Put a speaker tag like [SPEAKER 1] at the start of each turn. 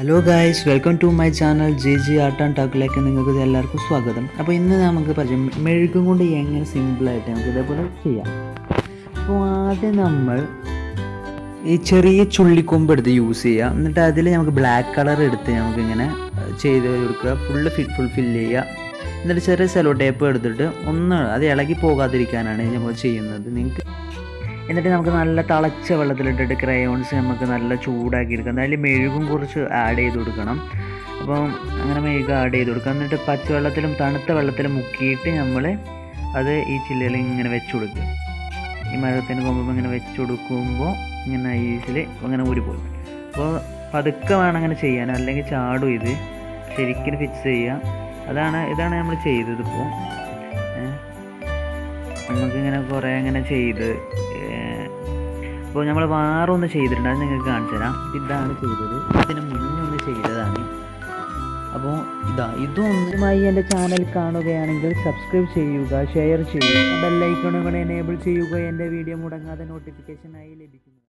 [SPEAKER 1] hello guys welcome to my channel J G art and ടക്കിലേക്ക് നിങ്ങൾക്ക് എല്ലാവർക്കും സ്വാഗതം അപ്പോൾ ഇന്ന് നമുക്ക് പരിചയം മെഴുകും കൊണ്ട് എങ്ങനെ സിമ്പിളായിട്ട് നമുക്ക് ഇതേപോലെ ചെയ്യാം അപ്പോൾ ആദ്യം നമ്മൾ ഈ ചെറിയ ചുള്ളിക്കൊമ്പ് എടുത്ത് യൂസ് ചെയ്യുക എന്നിട്ട് അതിൽ നമുക്ക് ബ്ലാക്ക് കളർ എടുത്ത് നമുക്കിങ്ങനെ ചെയ്ത് കൊടുക്കുക ഫുള്ള് ഫിൽ ഫുൾ ഫില്ല് ചെയ്യുക എന്നിട്ട് ചെറിയ സെലോ ടേപ്പ് എടുത്തിട്ട് ഒന്ന് അത് ഇളകി പോകാതിരിക്കാനാണ് നമ്മൾ ചെയ്യുന്നത് നിങ്ങൾക്ക് എന്നിട്ട് നമുക്ക് നല്ല തിളച്ച വെള്ളത്തിലിട്ടിട്ട് ക്രയോൺസ് നമുക്ക് നല്ല ചൂടാക്കി എടുക്കാം അതിൽ മെഴുകും കുറച്ച് ആഡ് ചെയ്ത് കൊടുക്കണം അപ്പം അങ്ങനെ മെഴുക് ആഡ് ചെയ്ത് കൊടുക്കുക എന്നിട്ട് പച്ചവെള്ളത്തിലും തണുത്ത വെള്ളത്തിലും മുക്കിയിട്ട് നമ്മൾ അത് ഈ ചില്ലയിൽ ഇങ്ങനെ വെച്ച് കൊടുക്കുക ഈ മരത്തിന് കൊമ്പ് ഇങ്ങനെ വെച്ച് കൊടുക്കുമ്പോൾ ഇങ്ങനെ ഐസിൽ ഇങ്ങനെ ഊരിപ്പോയി അപ്പോൾ പതുക്കെ വേണം അങ്ങനെ ചെയ്യാൻ അല്ലെങ്കിൽ ചാടും ഇത് ശരിക്കും ഫിക്സ് ചെയ്യുക അതാണ് ഇതാണ് നമ്മൾ ചെയ്തത് ഇപ്പോൾ നമുക്കിങ്ങനെ കുറേ അങ്ങനെ ചെയ്ത് അപ്പോൾ നമ്മൾ വേറൊന്ന് ചെയ്തിട്ടുണ്ട് അത് നിങ്ങൾക്ക് കാണിച്ചു തരാം ഇതാണ് ചെയ്തത് ഇതിന് മുന്നേ ഒന്ന് ചെയ്തതാണ് അപ്പോൾ ഇതാ ഇതൊന്നുമായി എൻ്റെ ചാനൽ കാണുകയാണെങ്കിൽ സബ്സ്ക്രൈബ് ചെയ്യുക ഷെയർ ചെയ്യുക ബെല്ലൈക്കണുകൾ എനേബിൾ ചെയ്യുക എൻ്റെ വീഡിയോ മുടങ്ങാതെ നോട്ടിഫിക്കേഷനായി ലഭിക്കുന്നു